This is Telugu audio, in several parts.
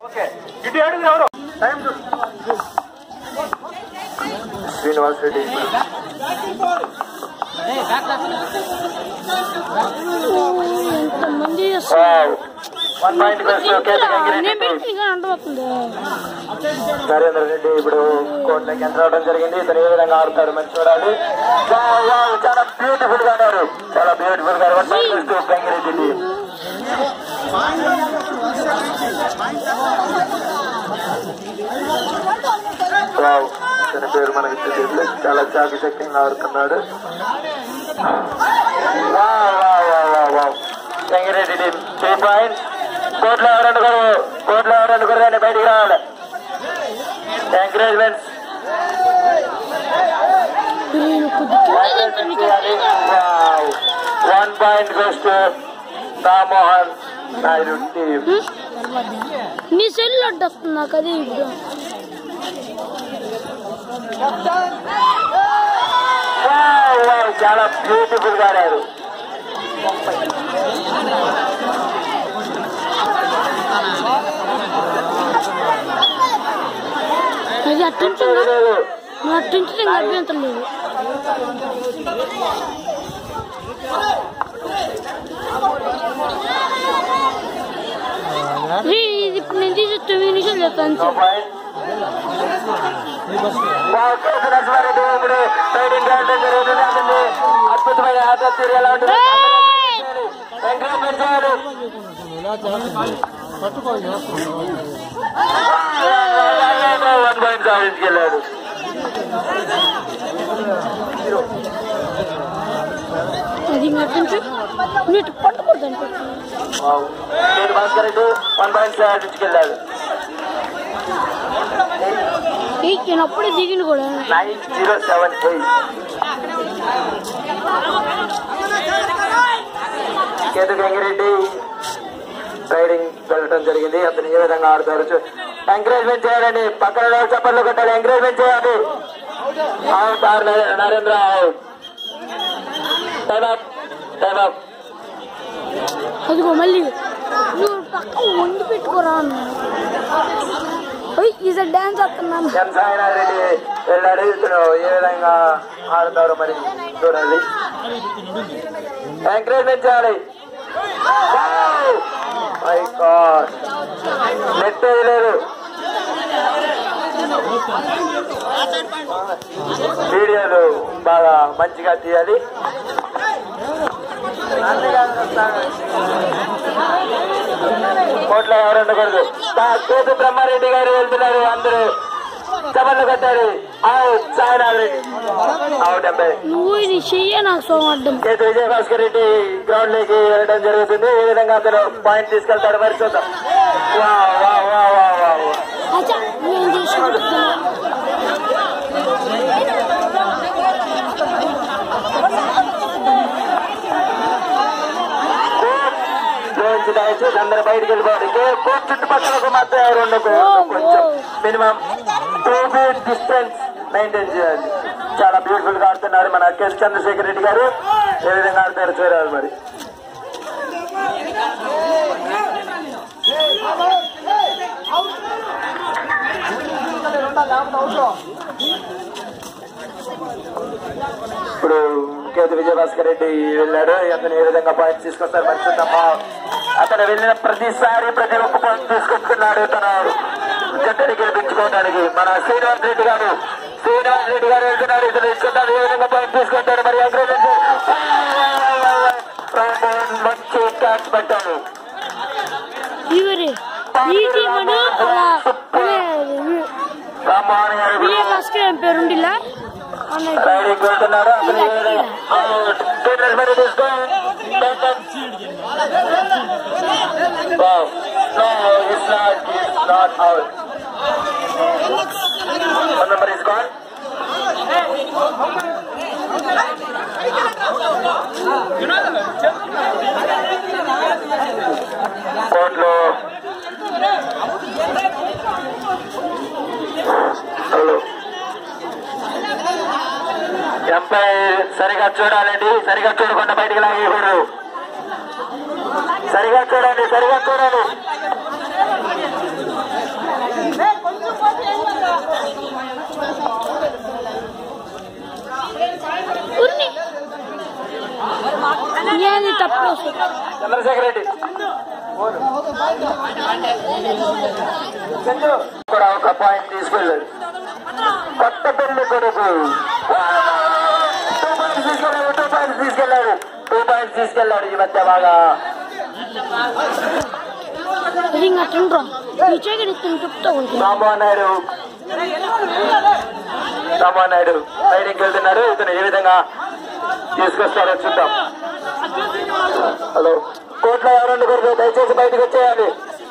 ఇటు ఏడుగురు ఎవరు టైం చూడు శ్రీనివాస్ రెడ్డి ఎంతమంది వన్ పాయింట్ అంటబోతుంది నరేంద్ర రెడ్డి ఇప్పుడు కోర్టులోకి ఎంటర్ అవడం జరిగింది ఇతను ఏ విధంగా ఆడతాడు మరి చూడాలి వావ్, వావ్, చాలా బ్యూటిఫుల్ గా ఆడారు చాలా బ్యూటిఫుల్ గా one point Gangireddy team wow తన పేరు మనకి తెలియదు చాలా చాకచక్యంగా ఆడుతున్నాడు wow, wow, wow, wow, wow. Gangireddy team three points కోర్టులో ఎవరంటే కోర్టులో ఎవరంటే కూడా బయటికి రావాలి ఎంకరేజ్మెంట్స్ నేను కొద్దిగా one point goes to Rammohan Naidu team నీ సెల్ అడ్డొస్తుంది నాకు అదే ఇప్పుడు వావ్, వావ్, చాలా బ్యూటిఫుల్ గా ఆడారు అది అట్టించిందా లేదు. నువ్వు అట్టించి ఇంకా అభ్యంతరం లేదు రే, ఇది ఇప్పుడు నేను తీసి తొమ్మిది నిమిషాలు చెప్తాను నో పాయింట్ వావ్, కేసు నరసింహారెడ్డి ఇప్పుడు రైడింగ్ ఆడటం జరుగుతుంది అతన్ని అద్భుతమైన ఆట తీరు ఎలా ఉంటుంది ఎంకరేజ్మెంట్ చేయాలి వన్ పాయింట్ సాధించుకెళ్ళాడు అది ఇంకా అట్టించు నీటి పట్టకూడదు అనుకో wow. Ketu Bhaskar Reddy one point సాధించుకెళ్ళాడు ఏ, నేను అప్పుడే దిగిండు కూడా nine zero seven eight Ketu Gangireddy raiding వెళ్ళడం జరిగింది అతను ఏ విధంగా ఆడతారు చూ- ఎంకరేజ్మెంట్ చేయాలండి పక్కన ఉన్న వాళ్ళు చప్పట్లు కొట్టాలి ఎంకరేజ్మెంట్ చేయాలి అవుట్ ఆర్ నరే- Narendra out time up time up అదిగో మళ్ళీ నువ్వు పక్క వండి పెట్టుకోరా అన్నాడు ఈసారి డాన్స్ వస్తున్నాను ఎం సాయినాథ్ రెడ్డి వెళ్ళాడు ఇతను ఏ విధంగా ఆడతారు మరి చూడాలి ఎంకరేజ్మెంట్ చేయాలి మై గాడ్ నెట్ లేదు వీడియోలు బాగా మంచిగా తీయాలి కోట్ల ఎవరు ఉండకూడదు తా- కేతు బ్రహ్మారెడ్డి గారు వెళ్తున్నారు అందరూ చపట్లు కొట్టారు అవుట్ సాయినాథ్ రెడ్డి అవుట్ అబ్బాయి నువ్వు ఇది చెయ్యే నాకు సోమడ్డం కేతు విజయ్ భాస్కర్ రెడ్డి గ్రౌండ్ లోకి వెళ్ళడం జరుగుతుంది ఏ విధంగా అతను పాయింట్ తీసుకెళ్తాడు మరి చూద్దాం వా వా వా వా వా వా. అచ్చా నేను తీసుకుంటున్నా లోంచి దయచేసి అందరూ బయటికి వెళ్ళిపోవాలి కే- కోర్టు చుట్టుపక్కలకు మాత్రం ఎవరు ఉండకు ఓ, కొంచెం ఓ. Minimum two feet distance maintain చేయాలి చాలా బ్యూటిఫుల్ గా ఆడుతున్నారు మన కె చంద్రశేఖర్ రెడ్డి గారు ఏ విధంగా ఆడతారు చూడాలి మరి ఇప్పుడు కేతు విజయభాస్కర్ రెడ్డి వెళ్ళాడు అతను ఏ విధంగా పాయింట్స్ తీసుకొస్తారు మరి చూద్దామా అతను వెళ్ళిన ప్రతిసారి ప్రతి ఒక్క పాయింట్ తీసుకొస్తున్నాడు తన జట్టుని గెలిపించుకోవడానికి మన శ్రీనివాస్ రెడ్డి గారు శ్రీనివాస్ రెడ్డి గారు వెళ్తున్నాడు ఇతను ఇస్తున్నాడు ఏ విధంగా పాయింట్ తీసుకుంటాడు మరి అగ్రహించి మంచి క్యాచ్ పెట్టాడు ఇవరే ఈ టీం అని అలా రామ్మోహన్ గారు విజయ భాస్కర్ అని పేరుండిలా అన్నట్టు రైడింగ్ వెళ్తున్నాడు అతను ఏ విధంగా ఫిట్నెస్ మరి తీసుకో Wow. No, it's not. It's not out. One number is gone. కోర్టులో హలో ఎంపై సరిగా చూడాలండి సరిగా చూడకుండా బయటికి లాగేయకూడదు సరిగా చూడండి సరిగా చూడండి వస్తుంది చంద్రశేఖర్ రెడ్డి చందు కూడా ఒక పాయింట్ తీసుకెళ్ళాడు కొత్త పెళ్లి కొడుకు టూ పాయింట్స్ తీసుకెళ్ళాడు టూ పాయింట్స్ తీసుకెళ్ళాడు టూ పాయింట్స్ తీసుకెళ్ళాడు ఈ మధ్య బాగా అది ఇంకా తింటాం విజయగడి చెప్తా ఉంటాం రామ్మోహన్ నాయుడు రామ్మోహన్ నాయుడు బయటికి వెళ్తున్నాడు ఇతను ఏ విధంగా తీసుకొస్తారో చూద్దాం హలో కోట్లో ఎవరండి కొరకు దయచేసి బయటకు వచ్చేయాలి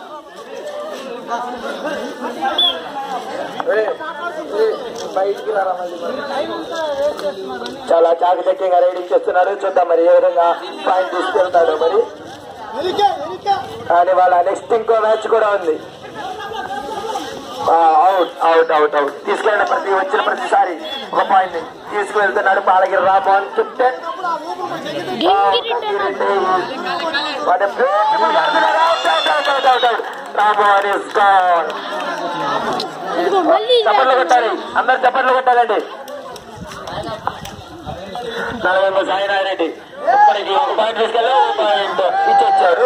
బయటికి రారా మళ్ళీ మరి. చాలా చాకచక్యంగా రైడింగ్ చేస్తున్నారు చూద్దాం మరి ఏ విధంగా పాయింట్ తీసుకెళ్తాడు మరి కానీ వాళ్ళ నెక్స్ట్ ఇంకో మ్యాచ్ కూడా ఉంది అవుట్ అవుట్ అవుట్ అవుట్ తీసుకెళ్ళిన ప్రతి వచ్చిన ప్రతిసారి ఒక పాయింట్ తీసుకువెళ్తున్నాడు Palagiri Rammohan captain Rammohan is gone ఇదిగో మళ్ళీ చప్పట్లు కొట్టాలి అందరు చప్పట్లు కొట్టాలండి నలభై సాయినారెడ్డి ఇప్పటికి ఒక పాయింట్ తీసుకెళ్ళి ఒక పాయింట్ ఇచ్చొచ్చాడు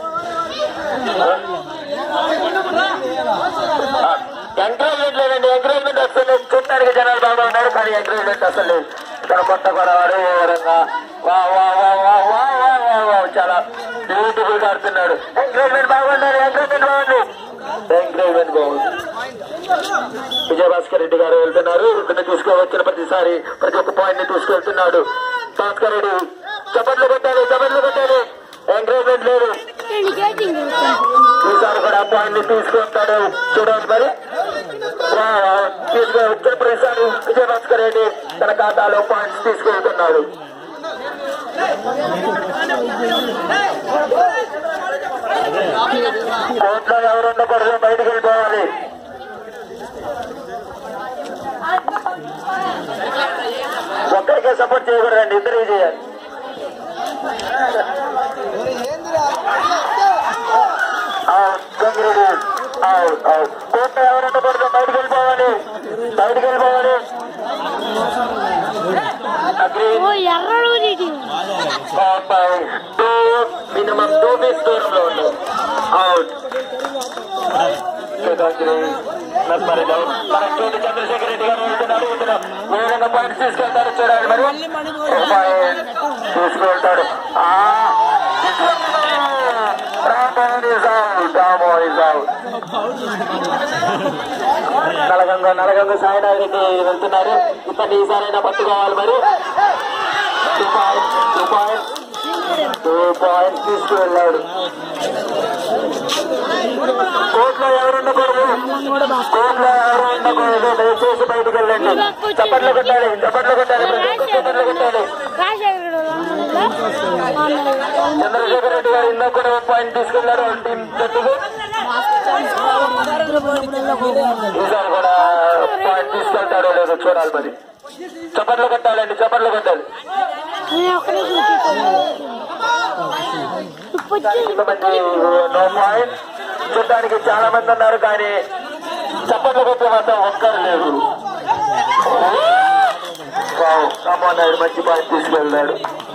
ఎంకరేజ్మెంట్ లేదండి ఎంకరేజ్మెంట్ అసలు చూడడానికి జనాలు బాగా ఉన్నారు కానీ ఎంకరేజ్మెంట్ అసలు లేదు ఇక్కడ కొత్త కొడవాడు ఏ విధంగా వా వా వా వా వా వా వా వా చాలా బ్యూటిఫుల్ గా ఆడుతున్నాడు ఎంకరేజ్మెంట్ బాగుండాలి ఎంకరేజ్మెంట్ బాగుంది ఎంకరేజ్మెంట్ బాగుంది విజయభాస్కర్ రెడ్డి గారు వెళ్తున్నారు ఇతను తీసుకువచ్చిన ప్రతిసారి ప్రతి ఒక్క పాయింట్ ని తీసుకెళ్తున్నాడు భాస్కర్ రెడ్డి చప్పట్లు కొట్టాలి చప్పట్లు కొట్టాలి ఎంకరేజ్మెంట్ లేదు నేను గేటింగ్ ఈసారి కూడా పాయింట్ ని తీసుకుంటాడు చూడండి మరి తీసుకు వచ్చిన ప్రతిసారి విజయభాస్కర్ రెడ్డి తన ఖాతాలో పాయింట్స్ తీసుకెళ్తున్నాడు కోర్టులో ఎవరు ఉండకూడదు బయటికి వెళ్ళిపోవాలి ఒక్కరికే సపోర్ట్ చేయకూడదండి ఇద్దరికి చేయాలి అవుట్ గంగిరెడ్డి అవుట్ అవుట్ కోర్టులో ఎవరు ఉండకూడదు బయటికి వెళ్ళిపోవాలి బయటికి వెళ్ళిపోవాలి అగ్రీ ఓ ఎర్రడు నీటి టూ మినిమం టూ ఫీట్ దూరంలో ఉన్నావు అవుట్ మరి మన చోటు చంద్రశేఖర్ రెడ్డి గారు వెళ్తున్నారు ఇతను ఏ విధంగా పాయింట్స్ తీసుకెళ్తారు చూడాలి మరి ఒక point తీసుకెళ్తాడు ఆ, రామోహన్ is out. రామోహన్ is out. నలగంగ నలగంగ Sainath Reddy వెళ్తున్నారు ఇతన్ని ఈసారైనా పట్టుకోవాలి మరి two points two points two points తీసుకువెళ్ళాడు కోర్టులో ఎవరు ఉండకూడదు కోర్టులో ఎవరు ఉండకూడదు దయచేసి బయటకు వెళ్ళండి చప్పట్లు కొట్టాలి చప్పట్లు కొట్టాలి ప్రతి ఒక్కరు చప్పట్లు కొట్టాలి రాజశేఖరుడు చంద్రశేఖర్ రెడ్డి గారు ఇందాక కూడా ఒక పాయింట్ తీసుకెళ్లారు వాళ్ళ టీం జట్టుకు ఈసారి కూడా పాయింట్ తీసుకెళ్తాడో లేదో చూడాలి మరి చప్పట్లు కొట్టాలండి చప్పట్లు కొట్టాలి నేను ఒక్కడే ఇంతమంది నో పాయింట్ చూడడానికి చాలా మంది ఉన్నారు కానీ చప్పట్లు కొట్టే మాత్రం ఒక్కరు లేరు వావ్, రామ్మోహన్ మంచి పాయింట్ తీసుకెళ్ళాడు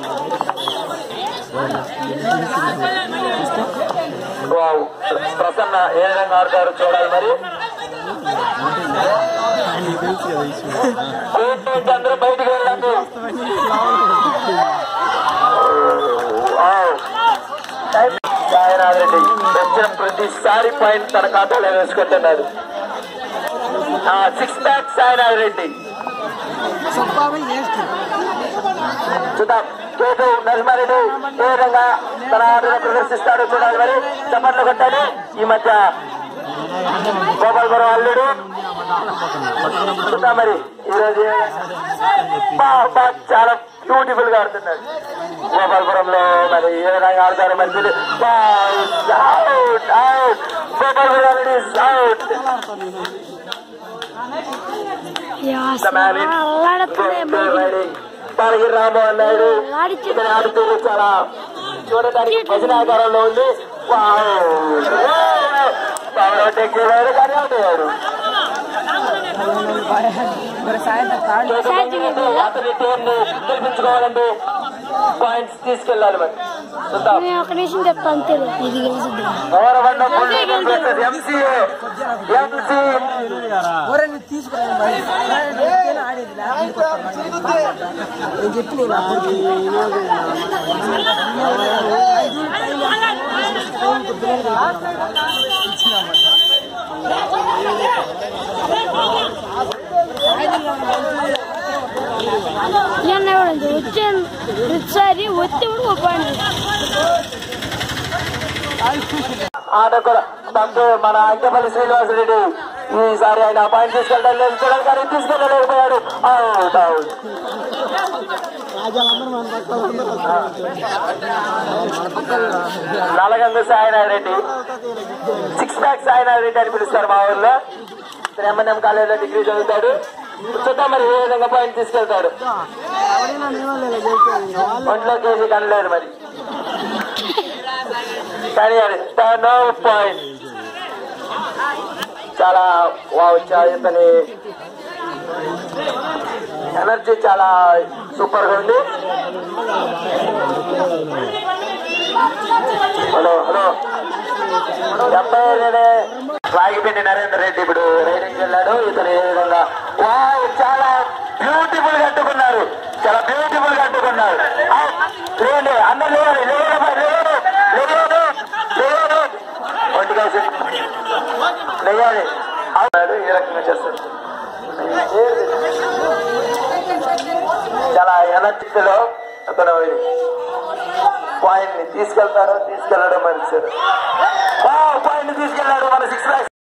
వావ్ ప్రసన్న ఏ విధంగా ఆడతారు చూడాలి మరి కోర్టు నుంచి అందరూ బయటికి వెళ్ళండి వావ్. సాయినాథ్ రెడ్డి వచ్చిన ప్రతిసారి పాయింట్ తన ఖాతాలో వేసుకుంటున్నాడు సిక్స్ ప్యాక్ సాయినాథ్ రెడ్డి చూద్దాం కేతు నరసింహారెడ్డి ఏ విధంగా తన ఆటను ప్రదర్శిస్తాడో చూడాలి మరి చప్పట్లు కొట్టాలి ఈ మధ్య గోపాలపురం అల్లుడు చూద్దాం మరి ఈరోజు బా బా చాలా బ్యూటిఫుల్ గా ఆడుతున్నాడు గోపాలపురంలో మరి ఏ విధంగా ఆడతారు మరి తెలియదు. బా, అవుట్ అవుట్ గోపాలపురం అల్లుడు అవుట్ అల్లాడుతున్నాయి పాలగిరి రామ్మోహన్ నాయుడు ఇతని ఆడుతూరు చాలా చూడటానికి భజనాకారంలో ఉంది పవర్ టెక్కివాడు కానీ అవుతాడు అతని టీంని గెలిపించుకోవాలంటే పాయింట్స్ తీసుకెళ్ళాలి మరి చూద్దాం నేను ఒక నిమిషం చెప్తా అంతే ఇది గెలిచింది ఓరవన్న బుల్లింగ్ వర్సెస్ ఎంసీఏ ఎంసీ ఎవరైనా తీసుకురాను మరి నేను ఆడేది నేను చెప్పి నేను అప్పటికి నేను ఎవరండి వచ్చాను ప్రతిసారి వచ్చి కూడా ఒక పాయింట్ ఆట కూడా పంపు మన అంకెపల్లి శ్రీనివాసరెడ్డి ఈసారి ఆయన పాయింట్ తీసుకెళ్ళడం లేదు చూడాలి కానీ తీసుకెళ్ళలేకపోయాడు అవుట్ అవుట్ నలగందు సాయినాథ్ రెడ్డి సిక్స్ ప్యాక్ సాయినాథ్ రెడ్డి అని పిలుస్తారు మా ఊర్లో ఎంఎన్ఎం కాలేజీలో డిగ్రీ చదువుతాడు చూద్దాం మరి ఏ విధంగా పాయింట్ తీసుకెళ్తాడు ఎవరైనా నిలవలేదు చేసేది వాళ్ళు ఒంట్లో కేజీ కనలేదు మరి కానీ అది నో పాయింట్ చాలా వావ్ చా- ఇతని ఎనర్జీ చాలా సూపర్ గా ఉంది హలో హలో డెబ్బై ఏడే రాగిపిండి నరేందర్ రెడ్డి ఇప్పుడు రైడింగ్ వెళ్ళాడు ఇతను ఏ విధంగా వావ్ చాలా బ్యూటిఫుల్ గా అడ్డుకున్నారు చాలా బ్యూటిఫుల్ గా అడ్డుకున్నారు ఆ, లేండి అందరు లేవాలి లేవాలి లేవాలి లేవాలి లేవాలి ఒంటిగా లేవాలి అవునాడు ఈ రకంగా చేస్తారు చాలా ఎనర్జీలో అతను పాయింట్ ని తీసుకెళ్తారో తీసుకెళ్ళడం మంచిది పాయింట్ తీసుకెళ్ళాడు మన సిక్స్